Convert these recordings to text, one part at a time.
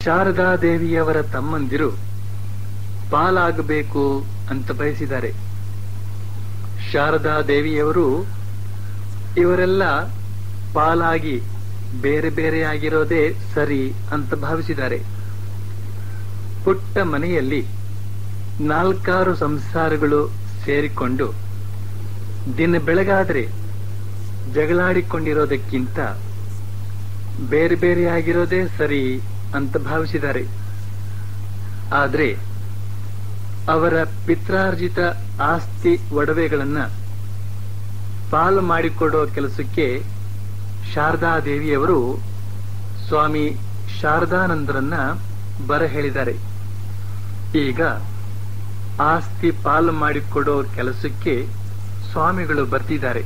ಶಾರದಾ ದೇವಿಯವರ ತಮ್ಮಂದಿರು ಪಾಲಾಗಬೇಕು ಅಂತ ಬಯಸಿದ್ದಾರೆ ಶಾರದಾ ದೇವಿಯವರು ಇವರೆಲ್ಲ ಪಾಲಾಗಿ ಬೇರೆ ಬೇರೆಯಾಗಿರೋದೇ ಸರಿ ಅಂತ ಭಾವಿಸಿದ್ದಾರೆ ಪುಟ್ಟ ಮನೆಯಲ್ಲಿ ನಾಲ್ಕಾರು ಸಂಸಾರಗಳು ಸೇರಿಕೊಂಡು ದಿನ ಬೆಳಗಾದರೆ ಜಗಳಾಡಿಕೊಂಡಿರೋದಕ್ಕಿಂತ ಬೇರೆ ಬೇರೆಯಾಗಿರೋದೇ ಸರಿ ಅಂತ ಭಾವಿಸಿದ್ದಾರೆ ಆದ್ರೆ ಅವರ ಪಿತ್ರಾರ್ಜಿತ ಆಸ್ತಿ ಒಡವೆಗಳನ್ನ ಪಾಲು ಮಾಡಿಕೊಡೋ ಕೆಲಸಕ್ಕೆ ಶಾರದಾ ದೇವಿಯವರು ಸ್ವಾಮಿ ಶಾರದಾನಂದರನ್ನ ಬರ ಹೇಳಿದ್ದಾರೆ ಈಗ ಆಸ್ತಿ ಪಾಲು ಮಾಡಿಕೊಡೋ ಕೆಲಸಕ್ಕೆ ಸ್ವಾಮಿಗಳು ಬರ್ತಿದ್ದಾರೆ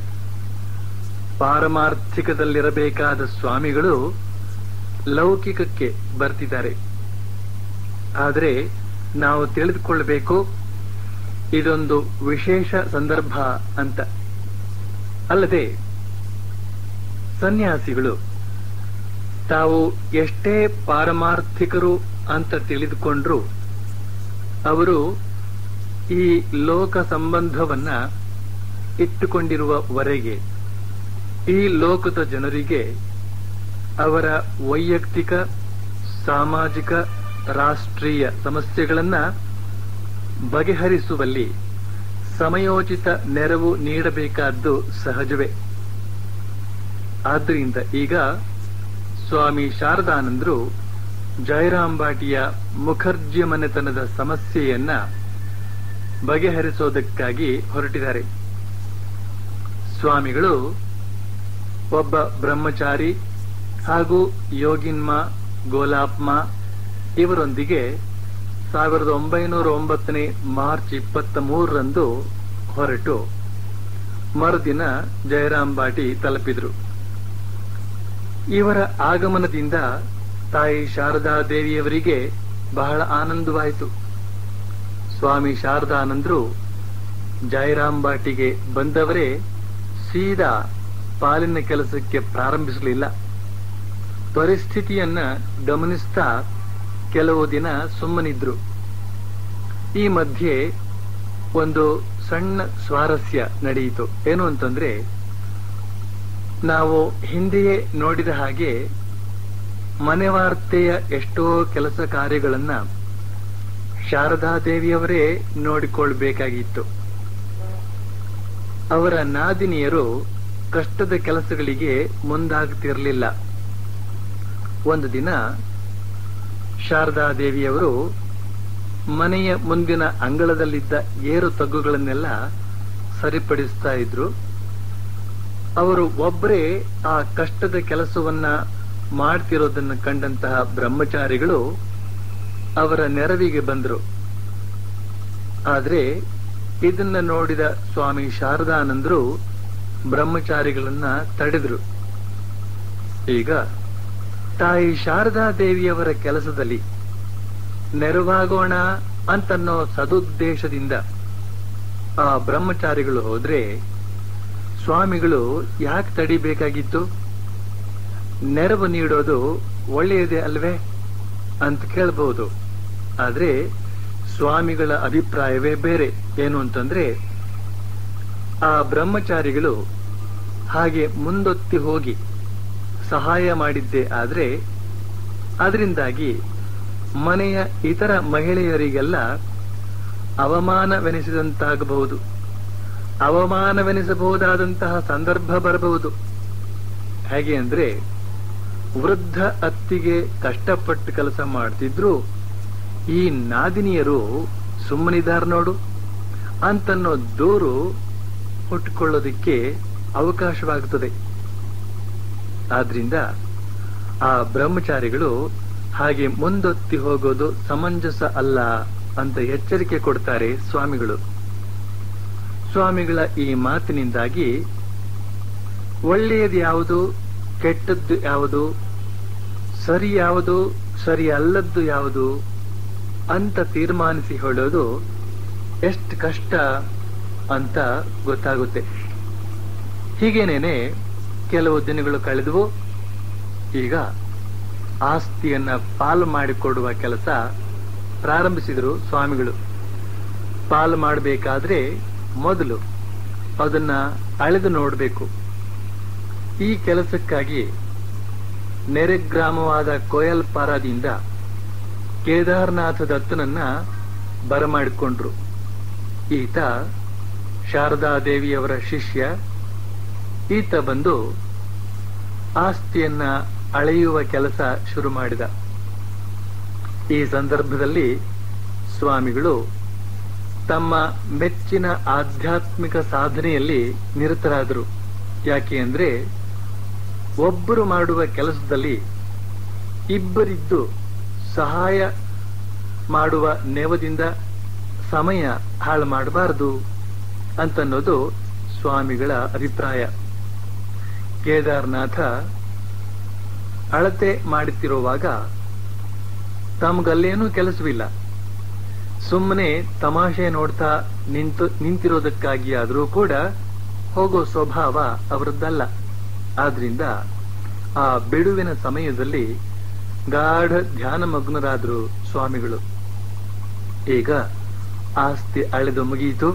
ಪಾರಮಾರ್ಥಿಕದಲ್ಲಿರಬೇಕಾದ ಸ್ವಾಮಿಗಳು ಲೌಕಿಕಕ್ಕೆ ಬರ್ತಿದ್ದಾರೆ ಆದರೆ ನಾವು ತಿಳಿದುಕೊಳ್ಳಬೇಕು ಇದೊಂದು ವಿಶೇಷ ಸಂದರ್ಭ ಅಂತ ಅಲ್ಲದೆ ಸನ್ಯಾಸಿಗಳು ತಾವು ಎಷ್ಟೇ ಪಾರಮಾರ್ಥಿಕರು ಅಂತ ತಿಳಿದುಕೊಂಡ್ರು ಅವರು ಈ ಲೋಕ ಸಂಬಂಧವನ್ನ ಇಟ್ಟುಕೊಂಡಿರುವವರೆಗೆ ಈ ಲೋಕದ ಜನರಿಗೆ ಅವರ ವೈಯಕ್ತಿಕ ಸಾಮಾಜಿಕ ರಾಷ್ಟ್ರೀಯ ಸಮಸ್ಯೆಗಳನ್ನ ಬಗೆಹರಿಸುವಲ್ಲಿ ಸಮಯೋಚಿತ ನೆರವು ನೀಡಬೇಕಾದ್ದು ಸಹಜವೇ ಆದ್ದರಿಂದ ಈಗ ಸ್ವಾಮಿ ಶಾರದಾನಂದರು ಜಯರಾಂಬಾಟಿಯ ಮುಖರ್ಜಿ ಮನೆತನದ ಸಮಸ್ಯೆಯನ್ನ ಬಗೆಹರಿಸೋದಕ್ಕಾಗಿ ಹೊರಟಿದ್ದಾರೆ ಸ್ವಾಮಿಗಳು ಒಬ್ಬ ಬ್ರಹ್ಮಚಾರಿ ಹಾಗೂ ಯೋಗಿನ್ಮ ಗೋಲಾಪ್ಮ ಇವರೊಂದಿಗೆ ಸಾವಿರದ ಒಂಬೈನೂರ ಒಂಬತ್ತನೇ ಮಾರ್ಚ್ ಇಪ್ಪತ್ತ ಮೂರರಂದು ಹೊರಟು ಮರುದಿನ ಜಯರಾಂಬಾಟಿ ತಲುಪಿದ್ರು ಇವರ ಆಗಮನದಿಂದ ತಾಯಿ ಶಾರದಾ ದೇವಿಯವರಿಗೆ ಬಹಳ ಆನಂದವಾಯಿತು ಸ್ವಾಮಿ ಶಾರದಾನಂದರು ಜಯರಾಂಬಾಟಿಗೆ ಬಂದವರೇ ಸೀದಾ ಪಾಲಿನ ಕೆಲಸಕ್ಕೆ ಪ್ರಾರಂಭಿಸಲಿಲ್ಲ ಪರಿಸ್ಥಿತಿಯನ್ನ ಗಮನಿಸ್ತಾ ಕೆಲವು ದಿನ ಸುಮ್ಮನಿದ್ರು ಈ ಮಧ್ಯೆ ಒಂದು ಸಣ್ಣ ಸ್ವಾರಸ್ಯ ನಡೆಯಿತು ಏನು ಅಂತಂದ್ರೆ ನಾವು ಹಿಂದೆಯೇ ನೋಡಿದ ಹಾಗೆ ಮನೆವಾರ್ತೆಯ ಎಷ್ಟೋ ಕೆಲಸ ಕಾರ್ಯಗಳನ್ನ ಶಾರದಾ ದೇವಿಯವರೇ ನೋಡಿಕೊಳ್ಬೇಕಾಗಿತ್ತು ಅವರ ನಾದಿನಿಯರು ಕಷ್ಟದ ಕೆಲಸಗಳಿಗೆ ಮುಂದಾಗ್ತಿರಲಿಲ್ಲ ಒಂದು ದಿನ ಶಾರದಾ ದೇವಿಯವರು ಮನೆಯ ಮುಂದಿನ ಅಂಗಳದಲ್ಲಿದ್ದ ಏರು ತಗ್ಗುಗಳನ್ನೆಲ್ಲ ಸರಿಪಡಿಸ್ತಾ ಇದ್ರು ಅವರು ಒಬ್ಬರೇ ಆ ಕಷ್ಟದ ಕೆಲಸವನ್ನ ಮಾಡ್ತಿರೋದನ್ನ ಕಂಡಂತಹ ಬ್ರಹ್ಮಚಾರಿಗಳು ಅವರ ನೆರವಿಗೆ ಬಂದರು ಆದ್ರೆ ಇದನ್ನ ನೋಡಿದ ಸ್ವಾಮಿ ಶಾರದಾನಂದರು ಬ್ರಹ್ಮಚಾರಿಗಳನ್ನ ತಡೆದ್ರು ಈಗ ತಾಯಿ ಶಾರದಾ ದೇವಿಯವರ ಕೆಲಸದಲ್ಲಿ ನೆರವಾಗೋಣ ಅಂತನ್ನೋ ಸದುದ್ದೇಶದಿಂದ ಆ ಬ್ರಹ್ಮಚಾರಿಗಳು ಹೋದ್ರೆ ಸ್ವಾಮಿಗಳು ಯಾಕೆ ತಡಿಬೇಕಾಗಿತ್ತು ನೆರವು ನೀಡೋದು ಒಳ್ಳೆಯದೇ ಅಲ್ವೇ ಅಂತ ಕೇಳಬಹುದು ಆದ್ರೆ ಸ್ವಾಮಿಗಳ ಅಭಿಪ್ರಾಯವೇ ಬೇರೆ ಏನು ಅಂತಂದ್ರೆ ಆ ಬ್ರಹ್ಮಚಾರಿಗಳು ಹಾಗೆ ಮುಂದೊತ್ತಿ ಹೋಗಿ ಸಹಾಯ ಮಾಡಿದ್ದೆ ಆದ್ರೆ ಅದರಿಂದಾಗಿ ಮನೆಯ ಇತರ ಮಹಿಳೆಯರಿಗೆಲ್ಲ ಅವಮಾನವೆನಿಸಿದಂತಾಗಬಹುದು ಅವಮಾನವೆನಿಸಬಹುದಾದಂತಹ ಸಂದರ್ಭ ಬರಬಹುದು ಹೇಗೆ ಅಂದ್ರೆ ವೃದ್ಧ ಅತ್ತಿಗೆ ಕಷ್ಟಪಟ್ಟು ಕೆಲಸ ಮಾಡ್ತಿದ್ರು ಈ ನಾದಿನಿಯರು ಸುಮ್ಮನಿದಾರ ನೋಡು ಅಂತನ್ನೋ ದೂರು ಹುಟ್ಟುಕೊಳ್ಳೋದಿಕ್ಕೆ ಅವಕಾಶವಾಗುತ್ತದೆ ಆದ್ರಿಂದ ಆ ಬ್ರಹ್ಮಚಾರಿಗಳು ಹಾಗೆ ಮುಂದೊತ್ತಿ ಹೋಗೋದು ಸಮಂಜಸ ಅಲ್ಲ ಅಂತ ಎಚ್ಚರಿಕೆ ಕೊಡ್ತಾರೆ ಸ್ವಾಮಿಗಳು ಸ್ವಾಮಿಗಳ ಈ ಮಾತಿನಿಂದಾಗಿ ಒಳ್ಳೆಯದು ಯಾವುದು ಕೆಟ್ಟದ್ದು ಯಾವುದು ಸರಿ ಯಾವುದು ಸರಿ ಅಲ್ಲದ್ದು ಯಾವುದು ಅಂತ ತೀರ್ಮಾನಿಸಿ ಹೇಳೋದು ಎಷ್ಟು ಕಷ್ಟ ಅಂತ ಗೊತ್ತಾಗುತ್ತೆ ಹೀಗೇನೇನೆ ಕೆಲವು ದಿನಗಳು ಕಳೆದವು ಈಗ ಆಸ್ತಿಯನ್ನ ಪಾಲು ಮಾಡಿಕೊಡುವ ಕೆಲಸ ಪ್ರಾರಂಭಿಸಿದರು ಸ್ವಾಮಿಗಳು ಪಾಲು ಮಾಡಬೇಕಾದ್ರೆ ಮೊದಲು ಅದನ್ನ ಅಳೆದು ನೋಡಬೇಕು ಈ ಕೆಲಸಕ್ಕಾಗಿ ನೆರೆ ಗ್ರಾಮವಾದ ಕೋಯಲ್ಪಾರದಿಂದ ಕೇದಾರನಾಥ ದತ್ತನನ್ನ ಬರಮಾಡಿಕೊಂಡ್ರು ಈತ ಶಾರದಾದೇವಿಯವರ ಶಿಷ್ಯ ಈತ ಬಂದು ಆಸ್ತಿಯನ್ನ ಅಳೆಯುವ ಕೆಲಸ ಶುರು ಮಾಡಿದ ಈ ಸಂದರ್ಭದಲ್ಲಿ ಸ್ವಾಮಿಗಳು ತಮ್ಮ ಮೆಚ್ಚಿನ ಆಧ್ಯಾತ್ಮಿಕ ಸಾಧನೆಯಲ್ಲಿ ನಿರತರಾದರು ಯಾಕೆ ಅಂದ್ರೆ ಒಬ್ಬರು ಮಾಡುವ ಕೆಲಸದಲ್ಲಿ ಇಬ್ಬರಿದ್ದು ಸಹಾಯ ಮಾಡುವ ನೆವದಿಂದ ಸಮಯ ಹಾಳು ಮಾಡಬಾರದು ಅಂತನ್ನೋದು ಸ್ವಾಮಿಗಳ ಅಭಿಪ್ರಾಯ ಕೇದಾರನಾಥ ಅಳತೆ ಮಾಡುತ್ತಿರುವಾಗ ತಮಗಲ್ಲೇನೂ ಕೆಲಸವಿಲ್ಲ ಸುಮ್ಮನೆ ತಮಾಷೆ ನೋಡ್ತಾ ನಿಂತು ನಿಂತಿರೋದಕ್ಕಾಗಿ ಆದರೂ ಕೂಡ ಹೋಗೋ ಸ್ವಭಾವ ಅವರದ್ದಲ್ಲ ಆದ್ರಿಂದ ಆ ಬಿಡುವಿನ ಸಮಯದಲ್ಲಿ ಗಾಢ ಧ್ಯಾನಮಗ್ನರಾದರು ಸ್ವಾಮಿಗಳು ಈಗ ಆಸ್ತಿ ಅಳೆದು ಮುಗಿಯಿತು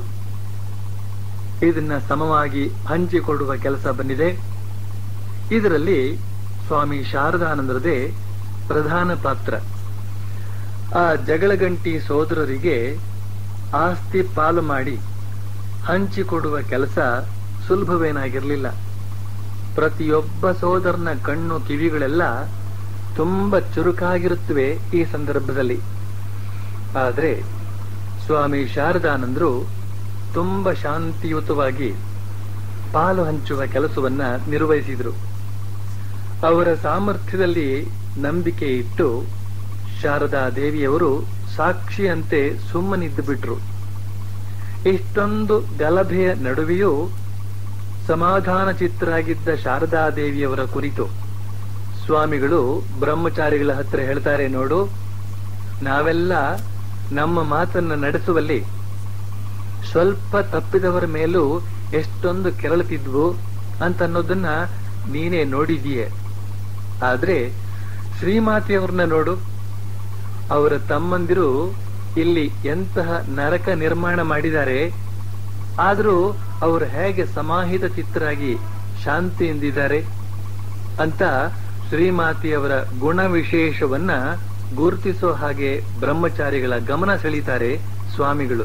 ಇದನ್ನ ಸಮವಾಗಿ ಹಂಚಿಕೊಡುವ ಕೆಲಸ ಬಂದಿದೆ ಇದರಲ್ಲಿ ಸ್ವಾಮಿ ಶಾರದಾನಂದರದೇ ಪ್ರಧಾನ ಪಾತ್ರ ಆ ಜಗಳಗಂಟಿ ಸೋದರರಿಗೆ ಆಸ್ತಿ ಪಾಲು ಮಾಡಿ ಹಂಚಿಕೊಡುವ ಕೆಲಸ ಸುಲಭವೇನಾಗಿರಲಿಲ್ಲ ಪ್ರತಿಯೊಬ್ಬ ಸೋದರನ ಕಣ್ಣು ಕಿವಿಗಳೆಲ್ಲ ತುಂಬಾ ಚುರುಕಾಗಿರುತ್ತವೆ ಈ ಸಂದರ್ಭದಲ್ಲಿ ಆದರೆ ಸ್ವಾಮಿ ಶಾರದಾನಂದರು ತುಂಬಾ ಶಾಂತಿಯುತವಾಗಿ ಪಾಲು ಹಂಚುವ ಕೆಲಸವನ್ನ ನಿರ್ವಹಿಸಿದರು ಅವರ ಸಾಮರ್ಥ್ಯದಲ್ಲಿ ನಂಬಿಕೆ ಇಟ್ಟು ಶಾರದಾ ದೇವಿಯವರು ಸಾಕ್ಷಿಯಂತೆ ಸುಮ್ಮನಿದ್ದು ಬಿಟ್ರು ಇಷ್ಟೊಂದು ಗಲಭೆಯ ನಡುವೆಯೂ ಸಮಾಧಾನ ಚಿತ್ತರಾಗಿದ್ದ ಶಾರದಾ ದೇವಿಯವರ ಕುರಿತು ಸ್ವಾಮಿಗಳು ಬ್ರಹ್ಮಚಾರಿಗಳ ಹತ್ರ ಹೇಳ್ತಾರೆ ನೋಡು ನಾವೆಲ್ಲ ನಮ್ಮ ಮಾತನ್ನ ನಡೆಸುವಲ್ಲಿ ಸ್ವಲ್ಪ ತಪ್ಪಿದವರ ಮೇಲೂ ಎಷ್ಟೊಂದು ಕೆರಳುತ್ತಿದ್ವು ಅಂತನ್ನೋದನ್ನ ನೀನೇ ನೋಡಿದೀಯೆ ಆದ್ರೆ ಶ್ರೀಮಾತೆಯವ್ರನ್ನ ನೋಡು ಅವರ ತಮ್ಮಂದಿರು ಇಲ್ಲಿ ಎಂತಹ ನರಕ ನಿರ್ಮಾಣ ಮಾಡಿದ್ದಾರೆ ಆದರೂ ಅವರು ಹೇಗೆ ಸಮಾಹಿತ ಚಿತ್ತರಾಗಿ ಶಾಂತಿಯಿಂದಿದ್ದಾರೆ ಅಂತ ಶ್ರೀಮಾತೆಯವರ ಗುಣ ವಿಶೇಷವನ್ನ ಗುರುತಿಸೋ ಹಾಗೆ ಬ್ರಹ್ಮಚಾರಿಗಳ ಗಮನ ಸೆಳೀತಾರೆ ಸ್ವಾಮಿಗಳು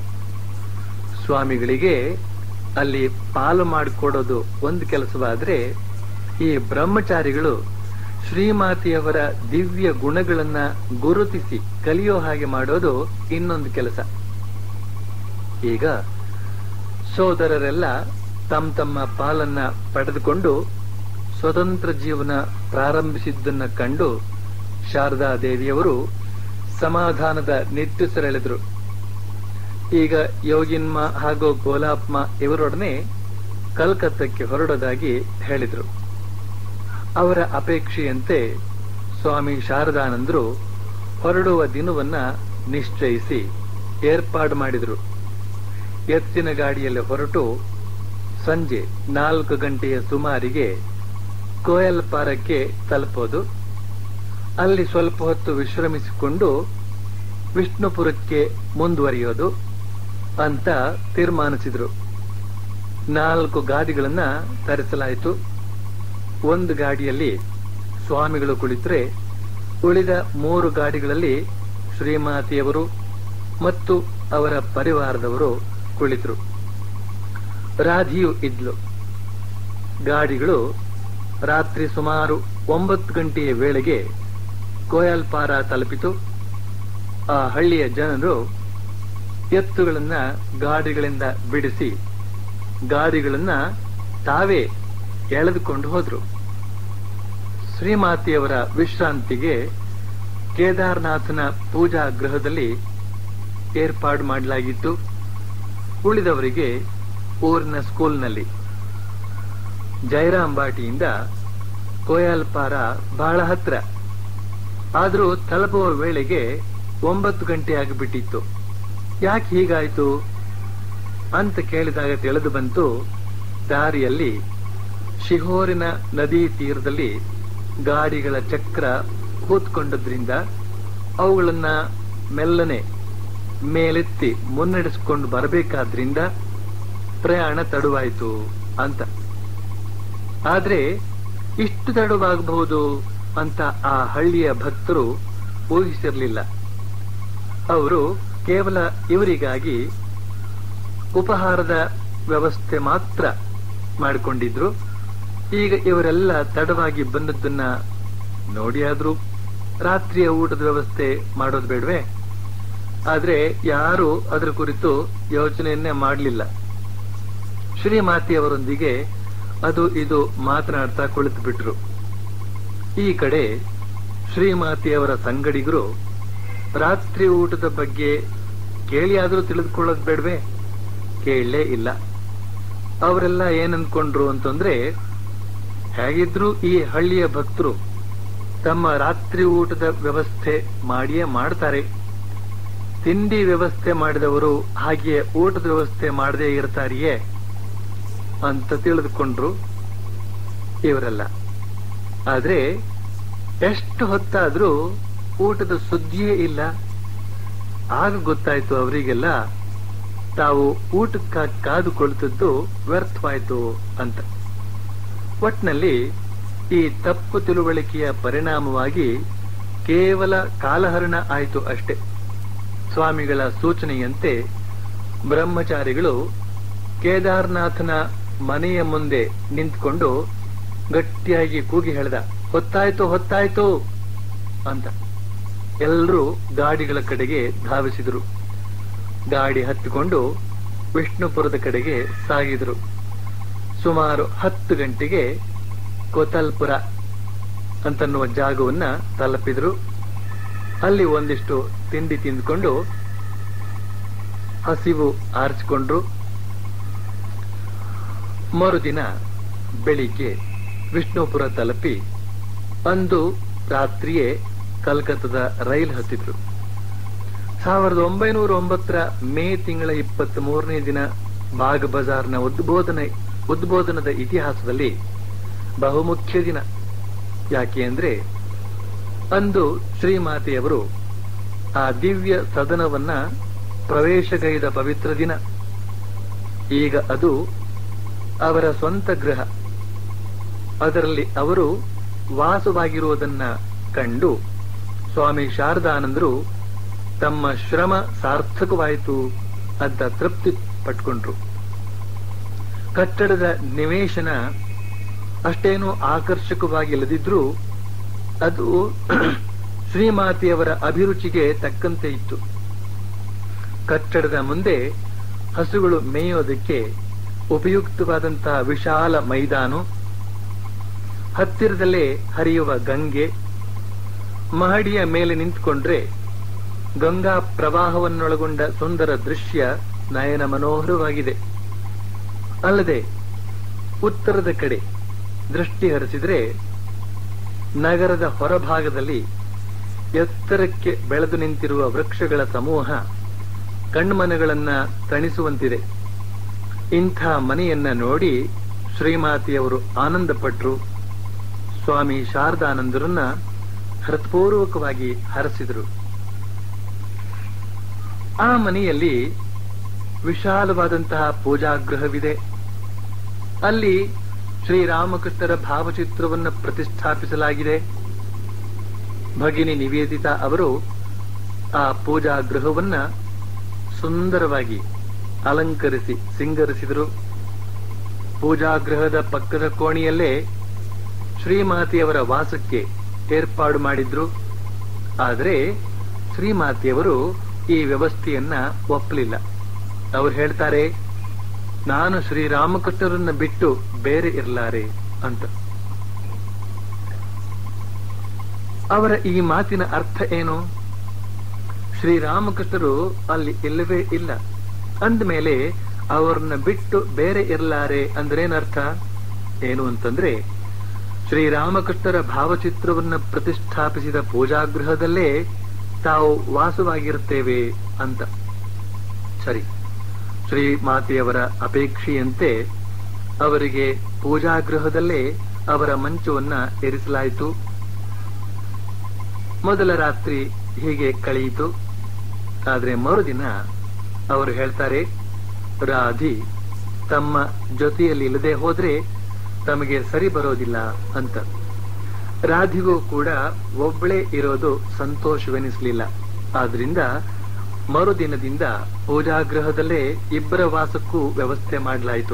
ಸ್ವಾಮಿಗಳಿಗೆ ಅಲ್ಲಿ ಪಾಲು ಮಾಡಿಕೊಡೋದು ಒಂದು ಕೆಲಸವಾದ್ರೆ ಈ ಬ್ರಹ್ಮಚಾರಿಗಳು ಶ್ರೀಮಾತೆಯವರ ದಿವ್ಯ ಗುಣಗಳನ್ನ ಗುರುತಿಸಿ ಕಲಿಯೋ ಹಾಗೆ ಮಾಡೋದು ಇನ್ನೊಂದು ಕೆಲಸ ಈಗ ಸೋದರರೆಲ್ಲ ತಮ್ಮ ತಮ್ಮ ಪಾಲನ್ನ ಪಡೆದುಕೊಂಡು ಸ್ವತಂತ್ರ ಜೀವನ ಪ್ರಾರಂಭಿಸಿದ್ದನ್ನ ಕಂಡು ಶಾರದಾ ದೇವಿಯವರು ಸಮಾಧಾನದ ನಿಟ್ಟುಸಿರೆಳೆದರು ಈಗ ಯೋಗಿನ್ಮ ಹಾಗೂ ಗೋಲಾಪ್ಮ ಇವರೊಡನೆ ಕಲ್ಕತ್ತಕ್ಕೆ ಹೊರಡೋದಾಗಿ ಹೇಳಿದ್ರು ಅವರ ಅಪೇಕ್ಷೆಯಂತೆ ಸ್ವಾಮಿ ಶಾರದಾನಂದರು ಹೊರಡುವ ದಿನವನ್ನ ನಿಶ್ಚಯಿಸಿ ಏರ್ಪಾಡು ಮಾಡಿದರು ಎತ್ತಿನ ಗಾಡಿಯಲ್ಲಿ ಹೊರಟು ಸಂಜೆ ನಾಲ್ಕು ಗಂಟೆಯ ಸುಮಾರಿಗೆ ಕೋಯಲ್ಪಾರಕ್ಕೆ ತಲುಪೋದು ಅಲ್ಲಿ ಸ್ವಲ್ಪ ಹೊತ್ತು ವಿಶ್ರಮಿಸಿಕೊಂಡು ವಿಷ್ಣುಪುರಕ್ಕೆ ಮುಂದುವರಿಯೋದು ಅಂತ ತೀರ್ಮಾನಿಸಿದ್ರು ನಾಲ್ಕು ಗಾಡಿಗಳನ್ನ ತರಿಸಲಾಯಿತು ಒಂದು ಗಾಡಿಯಲ್ಲಿ ಸ್ವಾಮಿಗಳು ಕುಳಿತರೆ ಉಳಿದ ಮೂರು ಗಾಡಿಗಳಲ್ಲಿ ಶ್ರೀಮಾತೆಯವರು ಮತ್ತು ಅವರ ಪರಿವಾರದವರು ಕುಳಿತರು ರಾಧಿಯು ಇದ್ಲು ಗಾಡಿಗಳು ರಾತ್ರಿ ಸುಮಾರು ಒಂಬತ್ತು ಗಂಟೆಯ ವೇಳೆಗೆ ಕೋಯಲ್ಪಾರ ತಲುಪಿತು ಆ ಹಳ್ಳಿಯ ಜನರು ಎತ್ತುಗಳನ್ನ ಗಾಡಿಗಳಿಂದ ಬಿಡಿಸಿ ಗಾಡಿಗಳನ್ನ ತಾವೇ ಎಳೆದುಕೊಂಡು ಹೋದ್ರು ಶ್ರೀಮಾತೆಯವರ ವಿಶ್ರಾಂತಿಗೆ ಕೇದಾರನಾಥನ ಪೂಜಾ ಗೃಹದಲ್ಲಿ ಏರ್ಪಾಡು ಮಾಡಲಾಗಿತ್ತು ಉಳಿದವರಿಗೆ ಊರಿನ ಸ್ಕೂಲ್ನಲ್ಲಿ ಜೈರಾಂಬಾಟಿಯಿಂದ ಕೋಯಾಲ್ಪಾರ ಬಹಳ ಹತ್ರ ಆದರೂ ತಲುಪುವ ವೇಳೆಗೆ ಒಂಬತ್ತು ಗಂಟೆ ಆಗಿಬಿಟ್ಟಿತ್ತು ಯಾಕೆ ಹೀಗಾಯ್ತು ಅಂತ ಕೇಳಿದಾಗ ತಿಳಿದು ಬಂತು ದಾರಿಯಲ್ಲಿ ಶಿಹೋರಿನ ನದಿ ತೀರದಲ್ಲಿ ಗಾಡಿಗಳ ಚಕ್ರ ಕೂತ್ಕೊಂಡದ್ರಿಂದ ಅವುಗಳನ್ನ ಮೆಲ್ಲನೆ ಮೇಲೆತ್ತಿ ಮುನ್ನಡೆಸಿಕೊಂಡು ಬರಬೇಕಾದ್ರಿಂದ ಪ್ರಯಾಣ ತಡವಾಯಿತು ಅಂತ ಆದ್ರೆ ಇಷ್ಟು ತಡವಾಗಬಹುದು ಅಂತ ಆ ಹಳ್ಳಿಯ ಭಕ್ತರು ಊಹಿಸಿರ್ಲಿಲ್ಲ ಅವರು ಕೇವಲ ಇವರಿಗಾಗಿ ಉಪಹಾರದ ವ್ಯವಸ್ಥೆ ಮಾತ್ರ ಮಾಡಿಕೊಂಡಿದ್ರು ಈಗ ಇವರೆಲ್ಲ ತಡವಾಗಿ ಬಂದದ್ದನ್ನ ನೋಡಿಯಾದ್ರೂ ರಾತ್ರಿಯ ಊಟದ ವ್ಯವಸ್ಥೆ ಮಾಡೋದು ಬೇಡವೆ ಆದ್ರೆ ಯಾರು ಅದರ ಕುರಿತು ಯೋಚನೆಯನ್ನೇ ಮಾಡಲಿಲ್ಲ ಶ್ರೀಮಾತೆಯವರೊಂದಿಗೆ ಅದು ಇದು ಮಾತನಾಡ್ತಾ ಕುಳಿತು ಬಿಟ್ರು ಈ ಕಡೆ ಶ್ರೀಮಾತೆಯವರ ಸಂಗಡಿಗರು ರಾತ್ರಿ ಊಟದ ಬಗ್ಗೆ ಕೇಳಿಯಾದ್ರೂ ತಿಳಿದುಕೊಳ್ಳೋದು ಬೇಡವೆ ಕೇಳಲೇ ಇಲ್ಲ ಅವರೆಲ್ಲ ಏನನ್ಕೊಂಡ್ರು ಅಂತಂದ್ರೆ ಹೇಗಿದ್ರು ಈ ಹಳ್ಳಿಯ ಭಕ್ತರು ತಮ್ಮ ರಾತ್ರಿ ಊಟದ ವ್ಯವಸ್ಥೆ ಮಾಡಿಯೇ ಮಾಡ್ತಾರೆ ತಿಂಡಿ ವ್ಯವಸ್ಥೆ ಮಾಡಿದವರು ಹಾಗೆಯೇ ಊಟದ ವ್ಯವಸ್ಥೆ ಮಾಡದೇ ಇರ್ತಾರಿಯೇ ಅಂತ ತಿಳಿದುಕೊಂಡ್ರು ಇವರೆಲ್ಲ ಆದ್ರೆ ಎಷ್ಟು ಹೊತ್ತಾದ್ರೂ ಊಟದ ಸುದ್ದಿಯೇ ಇಲ್ಲ ಆಗ ಗೊತ್ತಾಯ್ತು ಅವರಿಗೆಲ್ಲ ತಾವು ಊಟಕ್ಕಾಗಿ ಕಾದು ಕುಳಿತದ್ದು ವ್ಯರ್ಥವಾಯ್ತು ಅಂತ ಒಟ್ನಲ್ಲಿ ಈ ತಪ್ಪು ತಿಳುವಳಿಕೆಯ ಪರಿಣಾಮವಾಗಿ ಕೇವಲ ಕಾಲಹರಣ ಆಯಿತು ಅಷ್ಟೆ ಸ್ವಾಮಿಗಳ ಸೂಚನೆಯಂತೆ ಬ್ರಹ್ಮಚಾರಿಗಳು ಕೇದಾರ್ನಾಥನ ಮನೆಯ ಮುಂದೆ ನಿಂತ್ಕೊಂಡು ಗಟ್ಟಿಯಾಗಿ ಕೂಗಿ ಹೇಳ್ದ ಹೊತ್ತಾಯ್ತು ಹೊತ್ತಾಯ್ತು ಅಂತ ಎಲ್ಲರೂ ಗಾಡಿಗಳ ಕಡೆಗೆ ಧಾವಿಸಿದರು ಗಾಡಿ ಹತ್ತಿಕೊಂಡು ವಿಷ್ಣುಪುರದ ಕಡೆಗೆ ಸಾಗಿದರು ಸುಮಾರು ಹತ್ತು ಗಂಟೆಗೆ ಕೋತಲ್ಪುರ ಅಂತನ್ನುವ ಜಾಗವನ್ನ ತಲುಪಿದ್ರು ಅಲ್ಲಿ ಒಂದಿಷ್ಟು ತಿಂಡಿ ತಿಂದ್ಕೊಂಡು ಹಸಿವು ಆರಿಸಿಕೊಂಡ್ರು ಮರುದಿನ ಬೆಳಿಗ್ಗೆ ವಿಷ್ಣುಪುರ ತಲುಪಿ ಅಂದು ರಾತ್ರಿಯೇ ಕಲ್ಕತ್ತದ ರೈಲ್ ಹತ್ತಿದ್ರು ಸಾವಿರದ ಒಂಬೈನೂರ ಒಂಬತ್ತರ ಮೇ ತಿಂಗಳ ಇಪ್ಪತ್ತ್ ಮೂರನೇ ದಿನ ಬಾಗ್ ಬಜಾರ್ನ ಉದ್ಬೋಧನೆ ಉದ್ಬೋಧನದ ಇತಿಹಾಸದಲ್ಲಿ ಬಹುಮುಖ್ಯ ದಿನ ಯಾಕೆ ಅಂದ್ರೆ ಅಂದು ಶ್ರೀಮಾತೆಯವರು ಆ ದಿವ್ಯ ಸದನವನ್ನ ಪ್ರವೇಶಗೈದ ಪವಿತ್ರ ದಿನ ಈಗ ಅದು ಅವರ ಸ್ವಂತ ಗೃಹ ಅದರಲ್ಲಿ ಅವರು ವಾಸವಾಗಿರುವುದನ್ನ ಕಂಡು ಸ್ವಾಮಿ ಶಾರದಾನಂದರು ತಮ್ಮ ಶ್ರಮ ಸಾರ್ಥಕವಾಯಿತು ಅಂತ ತೃಪ್ತಿ ಪಟ್ಕೊಂಡ್ರು ಕಟ್ಟಡದ ನಿವೇಶನ ಅಷ್ಟೇನೂ ಆಕರ್ಷಕವಾಗಿಲ್ಲದಿದ್ರೂ ಅದು ಶ್ರೀಮಾತೆಯವರ ಅಭಿರುಚಿಗೆ ತಕ್ಕಂತೆ ಇತ್ತು ಕಟ್ಟಡದ ಮುಂದೆ ಹಸುಗಳು ಮೇಯೋದಕ್ಕೆ ಉಪಯುಕ್ತವಾದಂತಹ ವಿಶಾಲ ಮೈದಾನು ಹತ್ತಿರದಲ್ಲೇ ಹರಿಯುವ ಗಂಗೆ ಮಹಡಿಯ ಮೇಲೆ ನಿಂತ್ಕೊಂಡ್ರೆ ಗಂಗಾ ಪ್ರವಾಹವನ್ನೊಳಗೊಂಡ ಸುಂದರ ದೃಶ್ಯ ನಯನ ಮನೋಹರವಾಗಿದೆ ಅಲ್ಲದೆ ಉತ್ತರದ ಕಡೆ ದೃಷ್ಟಿ ಹರಿಸಿದ್ರೆ ನಗರದ ಹೊರಭಾಗದಲ್ಲಿ ಎತ್ತರಕ್ಕೆ ಬೆಳೆದು ನಿಂತಿರುವ ವೃಕ್ಷಗಳ ಸಮೂಹ ಕಣ್ಮನಗಳನ್ನ ತಣಿಸುವಂತಿದೆ ಇಂಥ ಮನೆಯನ್ನ ನೋಡಿ ಶ್ರೀಮಾತೆಯವರು ಆನಂದಪಟ್ರು ಸ್ವಾಮಿ ಶಾರದಾನಂದರನ್ನ ಹೃತ್ಪೂರ್ವಕವಾಗಿ ಹರಸಿದರು ಆ ಮನೆಯಲ್ಲಿ ವಿಶಾಲವಾದಂತಹ ಪೂಜಾಗೃಹವಿದೆ ಅಲ್ಲಿ ಶ್ರೀರಾಮಕೃಷ್ಣರ ಭಾವಚಿತ್ರವನ್ನು ಪ್ರತಿಷ್ಠಾಪಿಸಲಾಗಿದೆ ಭಗಿನಿ ನಿವೇದಿತಾ ಅವರು ಆ ಪೂಜಾ ಗೃಹವನ್ನ ಸುಂದರವಾಗಿ ಅಲಂಕರಿಸಿ ಸಿಂಗರಿಸಿದರು ಪೂಜಾಗೃಹದ ಪಕ್ಕದ ಕೋಣೆಯಲ್ಲೇ ಶ್ರೀಮಾತೆಯವರ ವಾಸಕ್ಕೆ ಏರ್ಪಾಡು ಮಾಡಿದ್ರು ಆದರೆ ಶ್ರೀಮಾತೆಯವರು ಈ ವ್ಯವಸ್ಥೆಯನ್ನ ಒಪ್ಪಲಿಲ್ಲ ಅವ್ರು ಹೇಳ್ತಾರೆ ನಾನು ಶ್ರೀರಾಮಕೃಷ್ಣರನ್ನ ಬಿಟ್ಟು ಬೇರೆ ಇರಲಾರೆ ಅಂತ ಅವರ ಈ ಮಾತಿನ ಅರ್ಥ ಏನು ಶ್ರೀರಾಮಕೃಷ್ಣರು ಅಲ್ಲಿ ಇಲ್ಲವೇ ಇಲ್ಲ ಅಂದಮೇಲೆ ಅವರನ್ನ ಬಿಟ್ಟು ಬೇರೆ ಇರಲಾರೆ ಅಂದ್ರೇನರ್ಥ ಏನು ಅಂತಂದ್ರೆ ಶ್ರೀರಾಮಕೃಷ್ಣರ ಭಾವಚಿತ್ರವನ್ನ ಪ್ರತಿಷ್ಠಾಪಿಸಿದ ಪೂಜಾಗೃಹದಲ್ಲೇ ತಾವು ವಾಸವಾಗಿರುತ್ತೇವೆ ಅಂತ ಸರಿ ಶ್ರೀಮಾತೆಯವರ ಅಪೇಕ್ಷೆಯಂತೆ ಅವರಿಗೆ ಪೂಜಾಗೃಹದಲ್ಲೇ ಅವರ ಮಂಚವನ್ನ ಇರಿಸಲಾಯಿತು ಮೊದಲ ರಾತ್ರಿ ಹೀಗೆ ಕಳೆಯಿತು ಆದ್ರೆ ಮರುದಿನ ಅವರು ಹೇಳ್ತಾರೆ ರಾಧಿ ತಮ್ಮ ಜೊತೆಯಲ್ಲಿ ಇಲ್ಲದೆ ಹೋದ್ರೆ ತಮಗೆ ಸರಿ ಬರೋದಿಲ್ಲ ಅಂತ ರಾಧಿಗೂ ಕೂಡ ಒಬ್ಬಳೇ ಇರೋದು ಸಂತೋಷವೆನಿಸಲಿಲ್ಲ ಆದ್ರಿಂದ ಮರುದಿನದಿಂದ ಪೂಜಾಗೃಹದಲ್ಲೇ ಇಬ್ಬರ ವಾಸಕ್ಕೂ ವ್ಯವಸ್ಥೆ ಮಾಡಲಾಯಿತು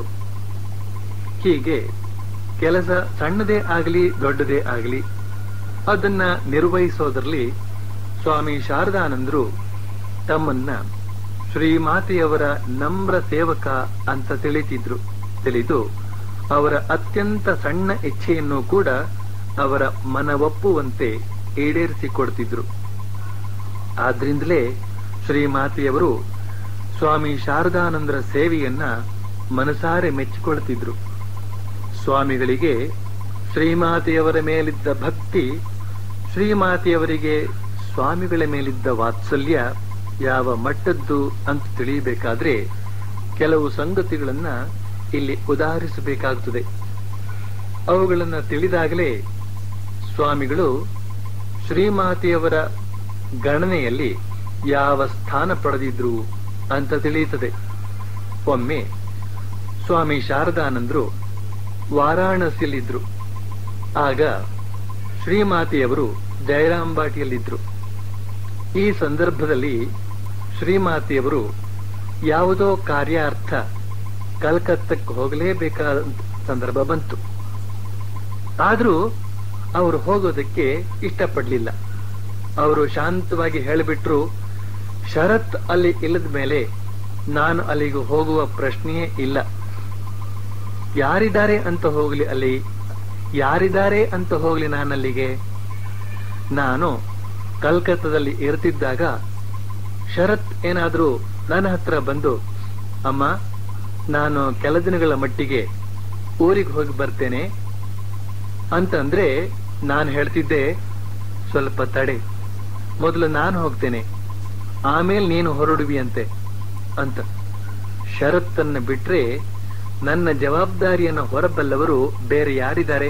ಹೀಗೆ ಕೆಲಸ ಸಣ್ಣದೇ ಆಗಲಿ ದೊಡ್ಡದೇ ಆಗಲಿ ಅದನ್ನ ನಿರ್ವಹಿಸೋದ್ರಲ್ಲಿ ಸ್ವಾಮಿ ಶಾರದಾನಂದರು ತಮ್ಮನ್ನ ಶ್ರೀಮಾತೆಯವರ ನಮ್ರ ಸೇವಕ ಅಂತ ತಿಳಿತಿದ್ರು ತಿಳಿದು ಅವರ ಅತ್ಯಂತ ಸಣ್ಣ ಇಚ್ಛೆಯನ್ನು ಕೂಡ ಅವರ ಮನವೊಪ್ಪುವಂತೆ ಈಡೇರಿಸಿಕೊಡ್ತಿದ್ರು ಆದ್ರಿಂದಲೇ ಶ್ರೀಮಾತೆಯವರು ಸ್ವಾಮಿ ಶಾರದಾನಂದರ ಸೇವೆಯನ್ನ ಮನಸಾರೆ ಮೆಚ್ಚಿಕೊಳ್ತಿದ್ರು ಸ್ವಾಮಿಗಳಿಗೆ ಶ್ರೀಮಾತೆಯವರ ಮೇಲಿದ್ದ ಭಕ್ತಿ ಶ್ರೀಮಾತೆಯವರಿಗೆ ಸ್ವಾಮಿಗಳ ಮೇಲಿದ್ದ ವಾತ್ಸಲ್ಯ ಯಾವ ಮಟ್ಟದ್ದು ಅಂತ ತಿಳಿಯಬೇಕಾದ್ರೆ ಕೆಲವು ಸಂಗತಿಗಳನ್ನ ಇಲ್ಲಿ ಉದಾಹರಿಸಬೇಕಾಗುತ್ತದೆ ಅವುಗಳನ್ನ ತಿಳಿದಾಗಲೇ ಸ್ವಾಮಿಗಳು ಶ್ರೀಮಾತೆಯವರ ಗಣನೆಯಲ್ಲಿ ಯಾವ ಸ್ಥಾನ ಪಡೆದಿದ್ರು ಅಂತ ತಿಳಿಯುತ್ತದೆ ಒಮ್ಮೆ ಸ್ವಾಮಿ ಶಾರದಾನಂದರು ವಾರಾಣಸಿಯಲ್ಲಿದ್ರು ಆಗ ಶ್ರೀಮಾತೆಯವರು ಜಯರಾಂಬಾಟಿಯಲ್ಲಿದ್ರು ಈ ಸಂದರ್ಭದಲ್ಲಿ ಶ್ರೀಮಾತೆಯವರು ಯಾವುದೋ ಕಾರ್ಯಾರ್ಥ ಕಲ್ಕತ್ತಕ್ಕೆ ಹೋಗಲೇಬೇಕಾದ ಸಂದರ್ಭ ಬಂತು ಆದ್ರೂ ಅವರು ಹೋಗೋದಕ್ಕೆ ಇಷ್ಟಪಡ್ಲಿಲ್ಲ ಅವರು ಶಾಂತವಾಗಿ ಹೇಳಿಬಿಟ್ರು ಶರತ್ ಅಲ್ಲಿ ಇಲ್ಲದ ಮೇಲೆ ನಾನು ಅಲ್ಲಿಗೆ ಹೋಗುವ ಪ್ರಶ್ನೆಯೇ ಇಲ್ಲ ಯಾರಿದ್ದಾರೆ ಅಂತ ಹೋಗ್ಲಿ ಅಲ್ಲಿ ಯಾರಿದ್ದಾರೆ ಅಂತ ಹೋಗ್ಲಿ ನಾನಲ್ಲಿಗೆ ನಾನು ಕಲ್ಕತ್ತದಲ್ಲಿ ಇರ್ತಿದ್ದಾಗ ಶರತ್ ಏನಾದ್ರೂ ನನ್ನ ಹತ್ರ ಬಂದು ಅಮ್ಮ ನಾನು ಕೆಲ ದಿನಗಳ ಮಟ್ಟಿಗೆ ಊರಿಗೆ ಹೋಗಿ ಬರ್ತೇನೆ ಅಂತಂದ್ರೆ ನಾನು ಹೇಳ್ತಿದ್ದೆ ಸ್ವಲ್ಪ ತಡೆ ಮೊದಲು ನಾನು ಹೋಗ್ತೇನೆ ಆಮೇಲೆ ನೀನು ಹೊರಡುವಿ ಅಂತೆ ಅಂತ ಷರತ್ತನ್ನ ಬಿಟ್ರೆ ನನ್ನ ಜವಾಬ್ದಾರಿಯನ್ನು ಹೊರಬಲ್ಲವರು ಬೇರೆ ಯಾರಿದ್ದಾರೆ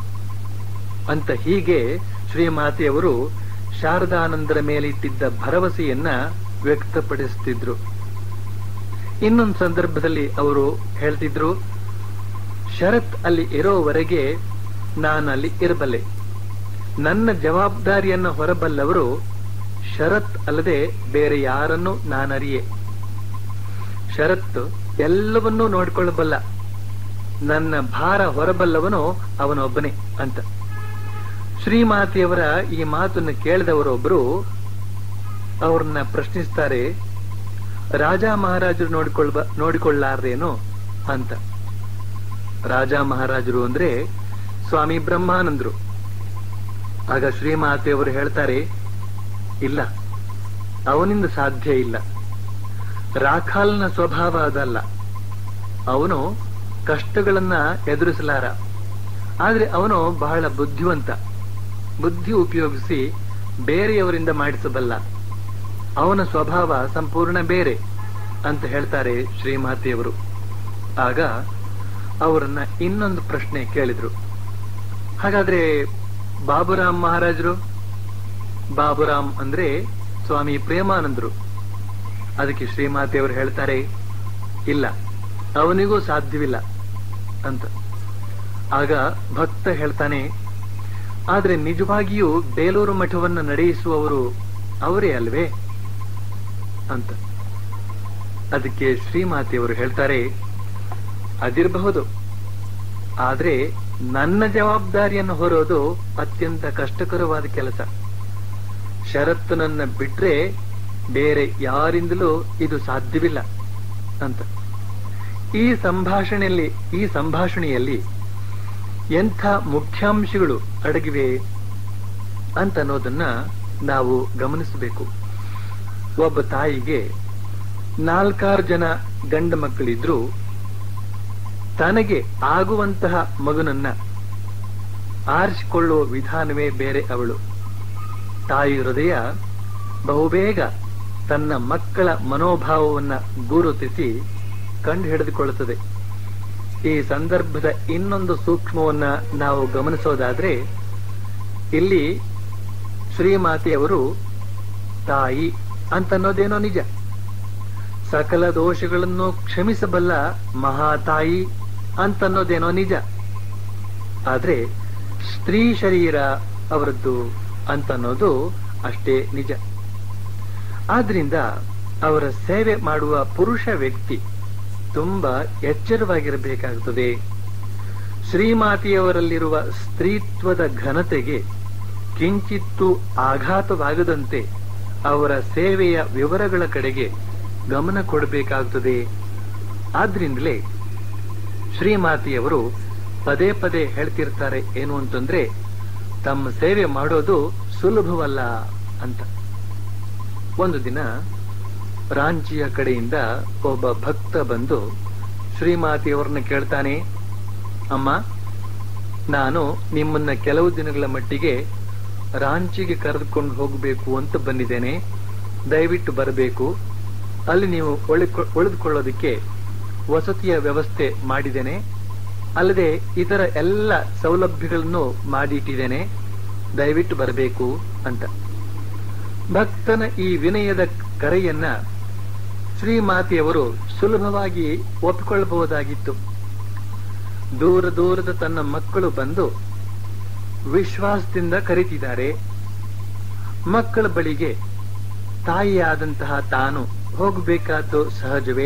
ಅಂತ ಹೀಗೆ ಶ್ರೀಮಾತೆಯವರು ಶಾರದಾನಂದರ ಮೇಲಿಟ್ಟಿದ್ದ ಭರವಸೆಯನ್ನ ವ್ಯಕ್ತಪಡಿಸುತ್ತಿದ್ರು ಇನ್ನೊಂದು ಸಂದರ್ಭದಲ್ಲಿ ಅವರು ಹೇಳ್ತಿದ್ರು ಶರತ್ ಅಲ್ಲಿ ಇರೋವರೆಗೆ ನಾನು ಅಲ್ಲಿ ಇರಬಲ್ಲೆ ನನ್ನ ಜವಾಬ್ದಾರಿಯನ್ನ ಹೊರಬಲ್ಲವರು ಶರತ್ ಅಲ್ಲದೆ ಬೇರೆ ಯಾರನ್ನು ನಾನರಿಯೆ ಷರತ್ತು ಎಲ್ಲವನ್ನೂ ನೋಡಿಕೊಳ್ಳಬಲ್ಲ ನನ್ನ ಭಾರ ಹೊರಬಲ್ಲವನು ಅವನೊಬ್ಬನೇ ಅಂತ ಶ್ರೀಮಾತೆಯವರ ಈ ಮಾತನ್ನು ಕೇಳಿದವರೊಬ್ಬರು ಅವ್ರನ್ನ ಪ್ರಶ್ನಿಸ್ತಾರೆ ರಾಜ ಮಹಾರಾಜರು ನೋಡಿಕೊಳ್ಬ ನೋಡಿಕೊಳ್ಳಾರೇನೋ ಅಂತ ರಾಜ ಮಹಾರಾಜರು ಅಂದ್ರೆ ಸ್ವಾಮಿ ಬ್ರಹ್ಮಾನಂದರು ಆಗ ಶ್ರೀಮಾತೆಯವರು ಹೇಳ್ತಾರೆ ಇಲ್ಲ ಅವನಿಂದ ಸಾಧ್ಯ ಇಲ್ಲ ರಾಖಾಲ್ನ ಸ್ವಭಾವ ಅದಲ್ಲ ಅವನು ಕಷ್ಟಗಳನ್ನ ಎದುರಿಸಲಾರ ಆದ್ರೆ ಅವನು ಬಹಳ ಬುದ್ಧಿವಂತ ಬುದ್ಧಿ ಉಪಯೋಗಿಸಿ ಬೇರೆಯವರಿಂದ ಮಾಡಿಸಬಲ್ಲ ಅವನ ಸ್ವಭಾವ ಸಂಪೂರ್ಣ ಬೇರೆ ಅಂತ ಹೇಳ್ತಾರೆ ಶ್ರೀಮಾತೆಯವರು ಆಗ ಅವರನ್ನ ಇನ್ನೊಂದು ಪ್ರಶ್ನೆ ಕೇಳಿದ್ರು ಹಾಗಾದ್ರೆ ಬಾಬುರಾಮ್ ಮಹಾರಾಜರು ಬಾಬುರಾಮ್ ಅಂದ್ರೆ ಸ್ವಾಮಿ ಪ್ರೇಮಾನಂದರು ಅದಕ್ಕೆ ಶ್ರೀಮಾತೆಯವರು ಹೇಳ್ತಾರೆ ಇಲ್ಲ ಅವನಿಗೂ ಸಾಧ್ಯವಿಲ್ಲ ಅಂತ ಆಗ ಭಕ್ತ ಹೇಳ್ತಾನೆ ಆದ್ರೆ ನಿಜವಾಗಿಯೂ ಬೇಲೂರು ಮಠವನ್ನು ನಡೆಯಿಸುವವರು ಅವರೇ ಅಲ್ವೇ ಅಂತ ಅದಕ್ಕೆ ಶ್ರೀಮಾತೆಯವರು ಹೇಳ್ತಾರೆ ಅದಿರಬಹುದು ಆದ್ರೆ ನನ್ನ ಜವಾಬ್ದಾರಿಯನ್ನು ಹೊರೋದು ಅತ್ಯಂತ ಕಷ್ಟಕರವಾದ ಕೆಲಸ ಷರತ್ತನನ್ನ ಬಿಟ್ರೆ ಬೇರೆ ಯಾರಿಂದಲೂ ಇದು ಸಾಧ್ಯವಿಲ್ಲ ಅಂತ ಈ ಸಂಭಾಷಣೆಯಲ್ಲಿ ಈ ಸಂಭಾಷಣೆಯಲ್ಲಿ ಎಂಥ ಮುಖ್ಯಾಂಶಗಳು ಅಡಗಿವೆ ಅಂತ ಅನ್ನೋದನ್ನ ನಾವು ಗಮನಿಸಬೇಕು ಒಬ್ಬ ತಾಯಿಗೆ ನಾಲ್ಕಾರು ಜನ ಗಂಡ ಮಕ್ಕಳಿದ್ರು ತನಗೆ ಆಗುವಂತಹ ಮಗನನ್ನ ಆರಿಸಿಕೊಳ್ಳುವ ವಿಧಾನವೇ ಬೇರೆ ಅವಳು ತಾಯಿ ಹೃದಯ ಬಹುಬೇಗ ತನ್ನ ಮಕ್ಕಳ ಮನೋಭಾವವನ್ನ ಗುರುತಿಸಿ ಕಂಡು ಹಿಡಿದುಕೊಳ್ಳುತ್ತದೆ ಈ ಸಂದರ್ಭದ ಇನ್ನೊಂದು ಸೂಕ್ಷ್ಮವನ್ನ ನಾವು ಗಮನಿಸೋದಾದ್ರೆ ಇಲ್ಲಿ ಶ್ರೀಮಾತೆಯವರು ತಾಯಿ ಅಂತನ್ನೋದೇನೋ ನಿಜ ಸಕಲ ದೋಷಗಳನ್ನು ಕ್ಷಮಿಸಬಲ್ಲ ಮಹಾತಾಯಿ ಅಂತನ್ನೋದೇನೋ ನಿಜ ಆದ್ರೆ ಸ್ತ್ರೀ ಶರೀರ ಅವರದ್ದು ಅಂತನ್ನೋದು ಅಷ್ಟೇ ನಿಜ ಆದ್ರಿಂದ ಅವರ ಸೇವೆ ಮಾಡುವ ಪುರುಷ ವ್ಯಕ್ತಿ ತುಂಬಾ ಎಚ್ಚರವಾಗಿರಬೇಕಾಗುತ್ತದೆ ಶ್ರೀಮಾತೆಯವರಲ್ಲಿರುವ ಸ್ತ್ರೀತ್ವದ ಘನತೆಗೆ ಕಿಂಚಿತ್ತು ಆಘಾತವಾಗದಂತೆ ಅವರ ಸೇವೆಯ ವಿವರಗಳ ಕಡೆಗೆ ಗಮನ ಕೊಡಬೇಕಾಗುತ್ತದೆ ಆದ್ರಿಂದಲೇ ಶ್ರೀಮಾತೆಯವರು ಪದೇ ಪದೇ ಹೇಳ್ತಿರ್ತಾರೆ ಏನು ಅಂತಂದ್ರೆ ತಮ್ಮ ಸೇವೆ ಮಾಡೋದು ಸುಲಭವಲ್ಲ ಅಂತ ಒಂದು ದಿನ ರಾಂಚಿಯ ಕಡೆಯಿಂದ ಒಬ್ಬ ಭಕ್ತ ಬಂದು ಶ್ರೀಮಾತೆಯವರನ್ನ ಕೇಳ್ತಾನೆ ಅಮ್ಮ ನಾನು ನಿಮ್ಮನ್ನ ಕೆಲವು ದಿನಗಳ ಮಟ್ಟಿಗೆ ರಾಂಚಿಗೆ ಕರೆದುಕೊಂಡು ಹೋಗಬೇಕು ಅಂತ ಬಂದಿದ್ದೇನೆ ದಯವಿಟ್ಟು ಬರಬೇಕು ಅಲ್ಲಿ ನೀವು ಉಳಿಕೊ- ಉಳಿದುಕೊಳ್ಳೋದಕ್ಕೆ ವಸತಿಯ ವ್ಯವಸ್ಥೆ ಮಾಡಿದ್ದೇನೆ ಅಲ್ಲದೆ ಇತರ ಎಲ್ಲ ಸೌಲಭ್ಯಗಳನ್ನು ಮಾಡಿಟ್ಟಿದ್ದೇನೆ ದಯವಿಟ್ಟು ಬರಬೇಕು ಅಂತ ಭಕ್ತನ ಈ ವಿನಯದ ಕರೆಯನ್ನ ಶ್ರೀಮಾತೆಯವರು ಸುಲಭವಾಗಿ ಒಪ್ಪಿಕೊಳ್ಳಬಹುದಾಗಿತ್ತು ದೂರ ದೂರದ ತನ್ನ ಮಕ್ಕಳು ಬಂದು ವಿಶ್ವಾಸದಿಂದ ಕರೀತಿದ್ದಾರೆ ಮಕ್ಕಳ ಬಳಿಗೆ ತಾಯಿಯಾದಂತಹ ತಾನು ಹೋಗಬೇಕಾದ್ದು ಸಹಜವೇ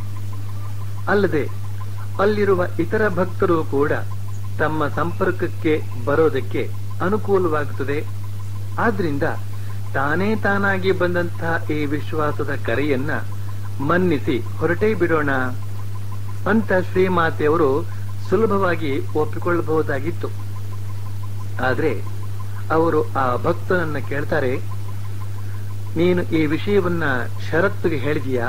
ಅಲ್ಲದೆ ಅಲ್ಲಿರುವ ಇತರ ಭಕ್ತರು ಕೂಡ ತಮ್ಮ ಸಂಪರ್ಕಕ್ಕೆ ಬರೋದಕ್ಕೆ ಅನುಕೂಲವಾಗುತ್ತದೆ ಆದ್ರಿಂದ ತಾನೇ ತಾನಾಗಿ ಬಂದಂತಹ ಈ ವಿಶ್ವಾಸದ ಕರೆಯನ್ನ ಮನ್ನಿಸಿ ಹೊರಟೇ ಬಿಡೋಣ ಅಂತ ಶ್ರೀಮಾತೆಯವರು ಸುಲಭವಾಗಿ ಒಪ್ಪಿಕೊಳ್ಳಬಹುದಾಗಿತ್ತು ಆದ್ರೆ ಅವರು ಆ ಭಕ್ತನನ್ನ ಕೇಳ್ತಾರೆ ನೀನು ಈ ವಿಷಯವನ್ನ ಷರತ್ತಿಗೆ ಹೇಳಿದೀಯಾ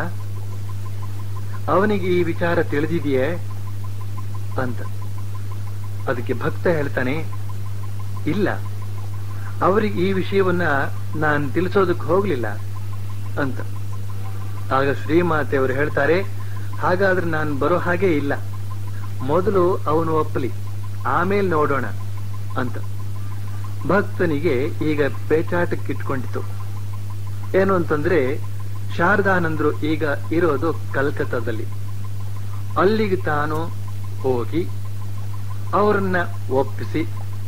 ಅವನಿಗೆ ಈ ವಿಚಾರ ತಿಳಿದಿದೆಯೇ ಅಂತ ಅದಕ್ಕೆ ಭಕ್ತ ಹೇಳ್ತಾನೆ ಇಲ್ಲ ಅವರಿಗೆ ಈ ವಿಷಯವನ್ನ ನಾನು ತಿಳಿಸೋದಕ್ಕೆ ಹೋಗ್ಲಿಲ್ಲ ಅಂತ ಆಗ ಶ್ರೀಮಾತೆಯವರು ಹೇಳ್ತಾರೆ ಹಾಗಾದ್ರೆ ನಾನು ಬರೋ ಹಾಗೆ ಇಲ್ಲ ಮೊದಲು ಅವನು ಒಪ್ಪಲಿ ಆಮೇಲೆ ನೋಡೋಣ ಅಂತ ಭಕ್ತನಿಗೆ ಈಗ ಪೇಚಾಟಕ್ಕಿಟ್ಕೊಂಡಿತು ಏನು ಅಂತಂದ್ರೆ ಶಾರದಾನಂದ್ರು ಈಗ ಇರೋದು ಕಲ್ಕತ್ತಾದಲ್ಲಿ ಅಲ್ಲಿಗೆ ತಾನು ಹೋಗಿ ಅವರನ್ನ ಒಪ್ಪಿಸಿ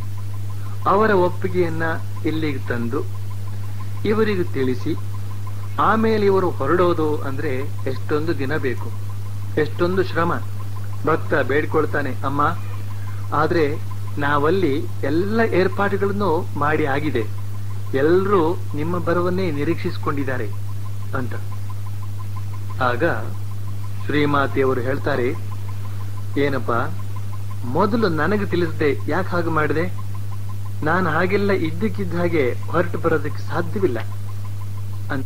ಅವರ ಒಪ್ಪಿಗೆಯನ್ನ ಇಲ್ಲಿಗೆ ತಂದು ಇವರಿಗೆ ತಿಳಿಸಿ ಆಮೇಲೆ ಇವರು ಹೊರಡೋದು ಅಂದ್ರೆ ಎಷ್ಟೊಂದು ದಿನ ಬೇಕು ಎಷ್ಟೊಂದು ಶ್ರಮ ಭಕ್ತ ಬೇಡ್ಕೊಳ್ತಾನೆ ಅಮ್ಮ ಆದ್ರೆ ನಾವಲ್ಲಿ ಎಲ್ಲ ಏರ್ಪಾಡುಗಳನ್ನು ಮಾಡಿ ಆಗಿದೆ ಎಲ್ಲರೂ ನಿಮ್ಮ ಬರವನ್ನೇ ನಿರೀಕ್ಷಿಸಿಕೊಂಡಿದ್ದಾರೆ ಅಂತ ಆಗ ಶ್ರೀಮಾತೆಯವರು ಹೇಳ್ತಾರೆ ಏನಪ್ಪ ಮೊದಲು ನನಗೆ ತಿಳಿಸದೆ ಯಾಕೆ ಹಾಗೆ ಮಾಡಿದೆ ನಾನು ಹಾಗೆಲ್ಲ ಇದ್ದಕ್ಕಿದ್ದ ಹಾಗೆ ಹೊರಟು ಬರೋದಕ್ಕೆ ಸಾಧ್ಯವಿಲ್ಲ ಅಂತ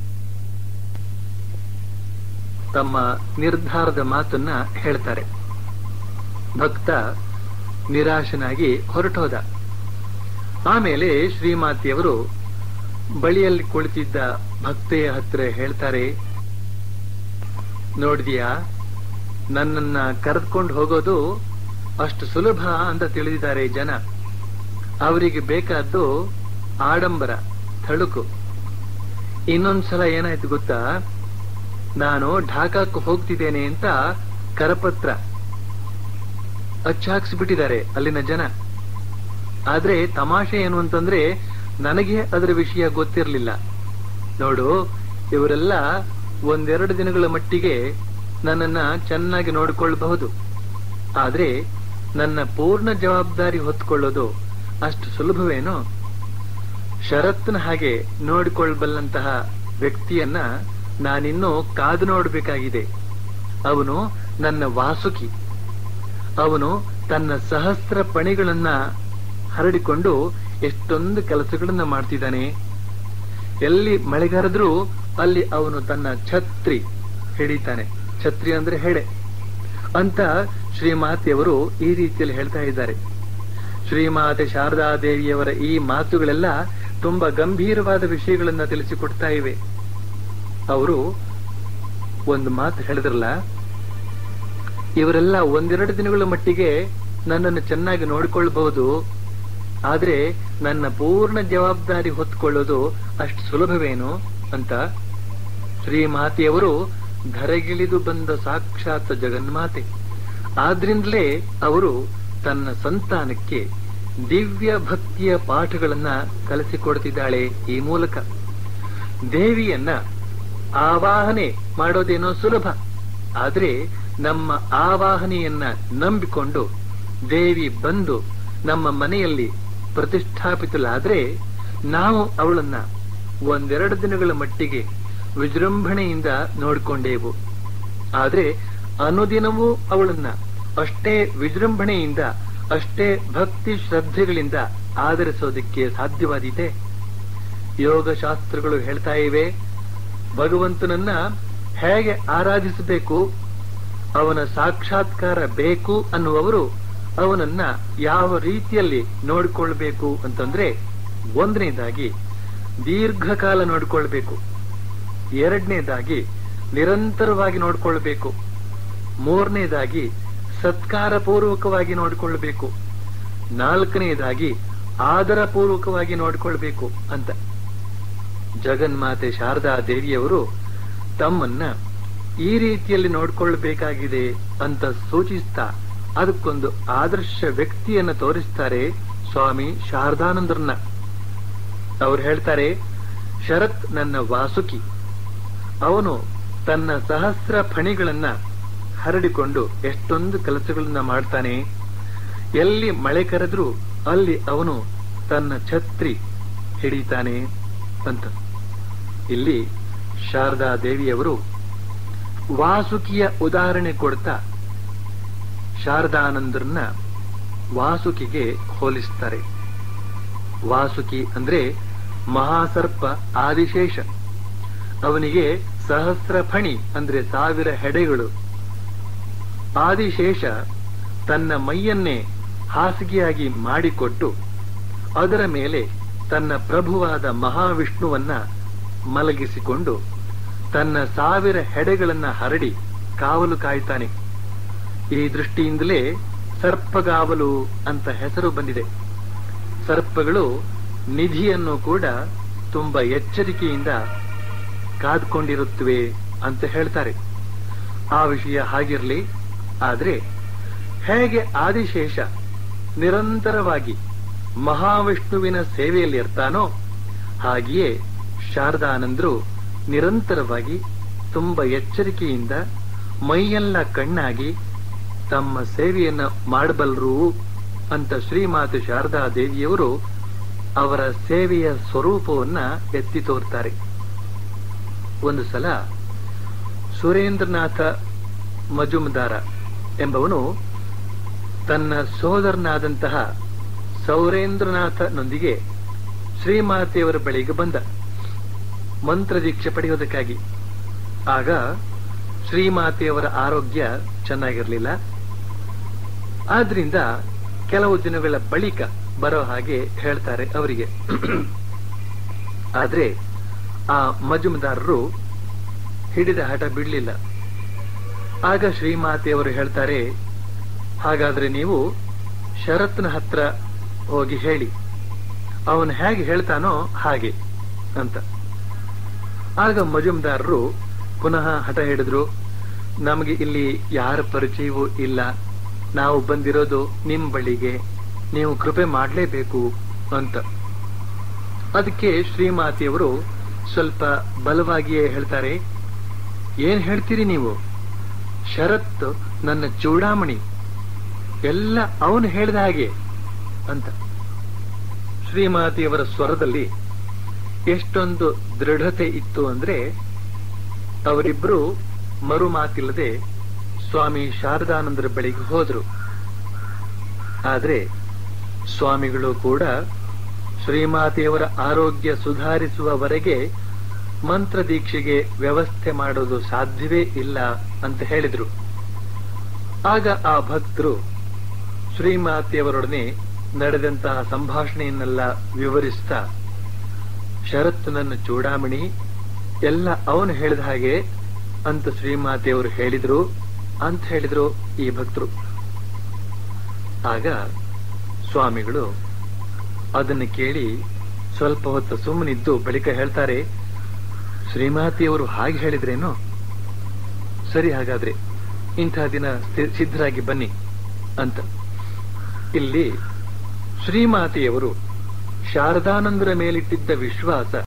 ತಮ್ಮ ನಿರ್ಧಾರದ ಮಾತನ್ನ ಹೇಳ್ತಾರೆ ಭಕ್ತ ನಿರಾಶನಾಗಿ ಹೊರಟೋದ ಆಮೇಲೆ ಶ್ರೀಮಾತೆಯವರು ಬಳಿಯಲ್ಲಿ ಕುಳಿತಿದ್ದ ಭಕ್ತೆಯ ಹತ್ರ ಹೇಳ್ತಾರೆ ನೋಡಿದ್ಯಾ ನನ್ನನ್ನ ಕರೆದುಕೊಂಡು ಹೋಗೋದು ಅಷ್ಟು ಸುಲಭ ಅಂತ ತಿಳಿದಿದ್ದಾರೆ ಜನ ಅವರಿಗೆ ಬೇಕಾದ್ದು ಆಡಂಬರ ಥಳುಕು ಇನ್ನೊಂದ್ಸಲ ಏನಾಯ್ತು ಗೊತ್ತಾ ನಾನು ಢಾಕಾಕ್ಕೆ ಹೋಗ್ತಿದ್ದೇನೆ ಅಂತ ಕರಪತ್ರ ಅಚ್ಚಾಕ್ಸ್ಬಿಟ್ಟಿದ್ದಾರೆ ಅಲ್ಲಿನ ಜನ ಆದ್ರೆ ತಮಾಷೆ ಏನು ಅಂತಂದ್ರೆ ನನಗೆ ಅದರ ವಿಷಯ ಗೊತ್ತಿರಲಿಲ್ಲ ನೋಡು ಇವರೆಲ್ಲ ಒಂದೆರಡು ದಿನಗಳ ಮಟ್ಟಿಗೆ ನನ್ನನ್ನ ಚೆನ್ನಾಗಿ ನೋಡಿಕೊಳ್ಳಬಹುದು ಆದ್ರೆ ನನ್ನ ಪೂರ್ಣ ಜವಾಬ್ದಾರಿ ಹೊತ್ಕೊಳ್ಳೋದು ಅಷ್ಟು ಸುಲಭವೇನೋ ಷರತ್ತಿನ ಹಾಗೆ ನೋಡಿಕೊಳ್ಳಬಲ್ಲಂತಹ ವ್ಯಕ್ತಿಯನ್ನ ನಾನಿನ್ನೂ ಕಾದು ನೋಡಬೇಕಾಗಿದೆ ಅವನು ನನ್ನ ವಾಸುಕಿ ಅವನು ತನ್ನ ಸಹಸ್ರ ಪಣಿಗಳನ್ನ ಹರಡಿಕೊಂಡು ಎಷ್ಟೊಂದು ಕೆಲಸಗಳನ್ನ ಮಾಡ್ತಿದ್ದಾನೆ ಎಲ್ಲಿ ಮಳೆಗಾರದ್ರೂ ಅಲ್ಲಿ ಅವನು ತನ್ನ ಛತ್ರಿ ಹಿಡಿತಾನೆ ಛತ್ರಿ ಅಂದ್ರೆ ಹೆಡೆ ಅಂತ ಶ್ರೀಮಾತೆಯವರು ಈ ರೀತಿಯಲ್ಲಿ ಹೇಳ್ತಾ ಇದ್ದಾರೆ ಶ್ರೀಮಾತೆ ಶಾರದಾದೇವಿಯವರ ಈ ಮಾತುಗಳೆಲ್ಲ ತುಂಬಾ ಗಂಭೀರವಾದ ವಿಷಯಗಳನ್ನ ತಿಳಿಸಿಕೊಡ್ತಾ ಇವೆ ಅವರು ಒಂದು ಮಾತು ಹೇಳಿದ್ರಲ್ಲ ಇವರೆಲ್ಲ ಒಂದೆರಡು ದಿನಗಳ ಮಟ್ಟಿಗೆ ನನ್ನನ್ನು ಚೆನ್ನಾಗಿ ನೋಡಿಕೊಳ್ಳಬಹುದು ಆದ್ರೆ ನನ್ನ ಪೂರ್ಣ ಜವಾಬ್ದಾರಿ ಹೊತ್ಕೊಳ್ಳೋದು ಅಷ್ಟು ಸುಲಭವೇನು ಅಂತ ಶ್ರೀಮಾತೆಯವರು ಧರೆಗಿಳಿದು ಬಂದ ಸಾಕ್ಷಾತ್ ಜಗನ್ಮಾತೆ ಆದ್ರಿಂದಲೇ ಅವರು ತನ್ನ ಸಂತಾನಕ್ಕೆ ದಿವ್ಯ ಭಕ್ತಿಯ ಪಾಠಗಳನ್ನ ಕಲಿಸಿಕೊಡ್ತಿದ್ದಾಳೆ ಈ ಮೂಲಕ ದೇವಿಯನ್ನ ಆವಾಹನೆ ಮಾಡೋದೇನೋ ಸುಲಭ ಆದ್ರೆ ನಮ್ಮ ಆವಾಹನೆಯನ್ನ ನಂಬಿಕೊಂಡು ದೇವಿ ಬಂದು ನಮ್ಮ ಮನೆಯಲ್ಲಿ ಪ್ರತಿಷ್ಠಾಪಿತಲಾದ್ರೆ ನಾವು ಅವಳನ್ನ ಒಂದೆರಡು ದಿನಗಳ ಮಟ್ಟಿಗೆ ವಿಜೃಂಭಣೆಯಿಂದ ನೋಡಿಕೊಂಡೇವು ಆದ್ರೆ ಅನುದಿನವೂ ಅವಳನ್ನ ಅಷ್ಟೇ ವಿಜೃಂಭಣೆಯಿಂದ ಅಷ್ಟೇ ಭಕ್ತಿ ಶ್ರದ್ಧೆಗಳಿಂದ ಆಧರಿಸೋದಕ್ಕೆ ಸಾಧ್ಯವಾದೀತೆ ಯೋಗಶಾಸ್ತ್ರಗಳು ಹೇಳ್ತಾ ಇವೆ ಭಗವಂತನನ್ನ ಹೇಗೆ ಆರಾಧಿಸಬೇಕು ಅವನ ಸಾಕ್ಷಾತ್ಕಾರ ಬೇಕು ಅನ್ನುವವರು ಅವನನ್ನ ಯಾವ ರೀತಿಯಲ್ಲಿ ನೋಡಿಕೊಳ್ಬೇಕು ಅಂತಂದ್ರೆ ಒಂದನೇದಾಗಿ ದೀರ್ಘಕಾಲ ನೋಡಿಕೊಳ್ಬೇಕು ಎರಡನೇದಾಗಿ ನಿರಂತರವಾಗಿ ನೋಡಿಕೊಳ್ಬೇಕು ಮೂರನೇದಾಗಿ ಸತ್ಕಾರ ಪೂರ್ವಕವಾಗಿ ನೋಡಿಕೊಳ್ಳಬೇಕು ನಾಲ್ಕನೆಯದಾಗಿ ಆದರ ಪೂರ್ವಕವಾಗಿ ನೋಡಿಕೊಳ್ಬೇಕು ಅಂತ ಜಗನ್ಮಾತೆ ಶಾರದಾ ದೇವಿಯವರು ತಮ್ಮನ್ನ ಈ ರೀತಿಯಲ್ಲಿ ನೋಡ್ಕೊಳ್ಬೇಕಾಗಿದೆ ಅಂತ ಸೂಚಿಸ್ತಾ ಅದಕ್ಕೊಂದು ಆದರ್ಶ ವ್ಯಕ್ತಿಯನ್ನ ತೋರಿಸ್ತಾರೆ ಸ್ವಾಮಿ ಶಾರದಾನಂದರನ್ನ ಅವ್ರು ಹೇಳ್ತಾರೆ ಶರತ್ ನನ್ನ ವಾಸುಕಿ ಅವನು ತನ್ನ ಸಹಸ್ರ ಫಣಿಗಳನ್ನ ಹರಡಿಕೊಂಡು ಎಷ್ಟೊಂದು ಕೆಲಸಗಳನ್ನ ಮಾಡ್ತಾನೆ ಎಲ್ಲಿ ಮಳೆ ಕರೆದ್ರೂ ಅಲ್ಲಿ ಅವನು ತನ್ನ ಛತ್ರಿ ಹಿಡಿತಾನೆ ಅಂತ ಇಲ್ಲಿ ಶಾರದಾ ದೇವಿಯವರು ವಾಸುಕಿಯ ಉದಾಹರಣೆ ಕೊಡ್ತಾ ಶಾರದಾನಂದರನ್ನ ವಾಸುಕಿಗೆ ಹೋಲಿಸ್ತಾರೆ ವಾಸುಕಿ ಅಂದ್ರೆ ಮಹಾಸರ್ಪ ಆದಿಶೇಷ ಅವನಿಗೆ ಸಹಸ್ರ ಫಣಿ ಅಂದ್ರೆ ಸಾವಿರ ಹೆಡೆಗಳು ಆದಿಶೇಷ ತನ್ನ ಮೈಯನ್ನೇ ಹಾಸಿಗೆಯಾಗಿ ಮಾಡಿಕೊಟ್ಟು ಅದರ ಮೇಲೆ ತನ್ನ ಪ್ರಭುವಾದ ಮಹಾವಿಷ್ಣುವನ್ನ ಮಲಗಿಸಿಕೊಂಡು ತನ್ನ ಸಾವಿರ ಹೆಡೆಗಳನ್ನ ಹರಡಿ ಕಾವಲು ಕಾಯ್ತಾನೆ ಈ ದೃಷ್ಟಿಯಿಂದಲೇ ಸರ್ಪಗಾವಲು ಅಂತ ಹೆಸರು ಬಂದಿದೆ ಸರ್ಪಗಳು ನಿಧಿಯನ್ನು ಕೂಡ ತುಂಬಾ ಎಚ್ಚರಿಕೆಯಿಂದ ಕಾದ್ಕೊಂಡಿರುತ್ತವೆ ಅಂತ ಹೇಳ್ತಾರೆ ಆ ವಿಷಯ ಹಾಗಿರ್ಲಿ ಆದ್ರೆ ಹೇಗೆ ಆದಿಶೇಷ ನಿರಂತರವಾಗಿ ಮಹಾವಿಷ್ಣುವಿನ ಸೇವೆಯಲ್ಲಿ ಇರ್ತಾನೋ ಹಾಗೆಯೇ ಶಾರದಾನಂದರು ನಿರಂತರವಾಗಿ ತುಂಬಾ ಎಚ್ಚರಿಕೆಯಿಂದ ಮೈಯೆಲ್ಲ ಕಣ್ಣಾಗಿ ತಮ್ಮ ಸೇವೆಯನ್ನ ಮಾಡಬಲ್ಲರು ಅಂತ ಶ್ರೀಮಾತೆ ಶಾರದಾ ದೇವಿಯವರು ಅವರ ಸೇವೆಯ ಸ್ವರೂಪವನ್ನ ಎತ್ತಿ ತೋರ್ತಾರೆ ಒಂದು ಸಲ ಸುರೇಂದ್ರನಾಥ ಮಜುಮದಾರ ಎಂಬವನು ತನ್ನ ಸೋದರನಾದಂತಹ ಸೌರೇಂದ್ರನಾಥನೊಂದಿಗೆ ಶ್ರೀಮಾತೆಯವರ ಬಳಿಗೆ ಬಂದ ಮಂತ್ರ ದೀಕ್ಷೆ ಪಡೆಯೋದಕ್ಕಾಗಿ ಆಗ ಶ್ರೀಮಾತೆಯವರ ಆರೋಗ್ಯ ಚೆನ್ನಾಗಿರಲಿಲ್ಲ ಆದ್ರಿಂದ ಕೆಲವು ದಿನಗಳ ಬಳಿಕ ಬರೋ ಹಾಗೆ ಹೇಳ್ತಾರೆ ಅವರಿಗೆ ಆದ್ರೆ ಆ ಮಜುಮದಾರರು ಹಿಡಿದ ಹಠ ಬಿಡ್ಲಿಲ್ಲ ಆಗ ಶ್ರೀಮಾತೆಯವರು ಹೇಳ್ತಾರೆ ಹಾಗಾದ್ರೆ ನೀವು ಶರತ್ನ ಹತ್ರ ಹೋಗಿ ಹೇಳಿ ಅವನು ಹೇಗೆ ಹೇಳ್ತಾನೋ ಹಾಗೆ ಅಂತ ಆಗ ಮಜುಮ್ದಾರರು ಪುನಃ ಹಠ ಹಿಡಿದ್ರು ನಮಗೆ ಇಲ್ಲಿ ಯಾರ ಪರಿಚಯವೂ ಇಲ್ಲ ನಾವು ಬಂದಿರೋದು ನಿಮ್ ಬಳಿಗೆ ನೀವು ಕೃಪೆ ಮಾಡಲೇಬೇಕು ಅಂತ ಅದಕ್ಕೆ ಶ್ರೀಮಾತೆಯವರು ಸ್ವಲ್ಪ ಬಲವಾಗಿಯೇ ಹೇಳ್ತಾರೆ ಏನ್ ಹೇಳ್ತೀರಿ ನೀವು ಶರತ್ ನನ್ನ ಚೂಡಾಮಣಿ ಎಲ್ಲ ಅವನು ಹೇಳಿದ ಹಾಗೆ ಅಂತ ಶ್ರೀಮಾತೆಯವರ ಸ್ವರದಲ್ಲಿ ಎಷ್ಟೊಂದು ದೃಢತೆ ಇತ್ತು ಅಂದ್ರೆ ಅವರಿಬ್ರು ಮರು ಮಾತಿಲ್ಲದೆ ಸ್ವಾಮಿ ಶಾರದಾನಂದರ ಬಳಿಗೆ ಹೋದ್ರು ಆದ್ರೆ ಸ್ವಾಮಿಗಳು ಕೂಡ ಶ್ರೀಮಾತೆಯವರ ಆರೋಗ್ಯ ಸುಧಾರಿಸುವವರೆಗೆ ಮಂತ್ರ ದೀಕ್ಷೆಗೆ ವ್ಯವಸ್ಥೆ ಮಾಡೋದು ಸಾಧ್ಯವೇ ಇಲ್ಲ ಅಂತ ಹೇಳಿದ್ರು ಆಗ ಆ ಭಕ್ತರು ಶ್ರೀಮಾತೆಯವರೊಡನೆ ನಡೆದಂತಹ ಸಂಭಾಷಣೆಯನ್ನೆಲ್ಲ ವಿವರಿಸ್ತಾ ಶರತ್ ನನ್ನ ಚೂಡಾಮಣಿ ಎಲ್ಲ ಅವನು ಹೇಳಿದ ಹಾಗೆ ಅಂತ ಶ್ರೀಮಾತೆಯವರು ಹೇಳಿದ್ರು ಅಂತ ಹೇಳಿದ್ರು ಈ ಭಕ್ತರು ಆಗ ಸ್ವಾಮಿಗಳು ಅದನ್ನು ಕೇಳಿ ಸ್ವಲ್ಪ ಹೊತ್ತು ಸುಮ್ಮನಿದ್ದು ಬಳಿಕ ಹೇಳ್ತಾರೆ ಶ್ರೀಮಾತಿಯವರು ಹಾಗೆ ಹೇಳಿದ್ರೇನು ಸರಿ ಹಾಗಾದ್ರೆ ಇಂಥ ದಿನ ಸ್ಥಿ- ಸಿದ್ಧರಾಗಿ ಬನ್ನಿ ಅಂತ ಇಲ್ಲಿ ಶ್ರೀಮಾತೆಯವರು ಶಾರದಾನಂದರ ಮೇಲಿಟ್ಟಿದ್ದ ವಿಶ್ವಾಸ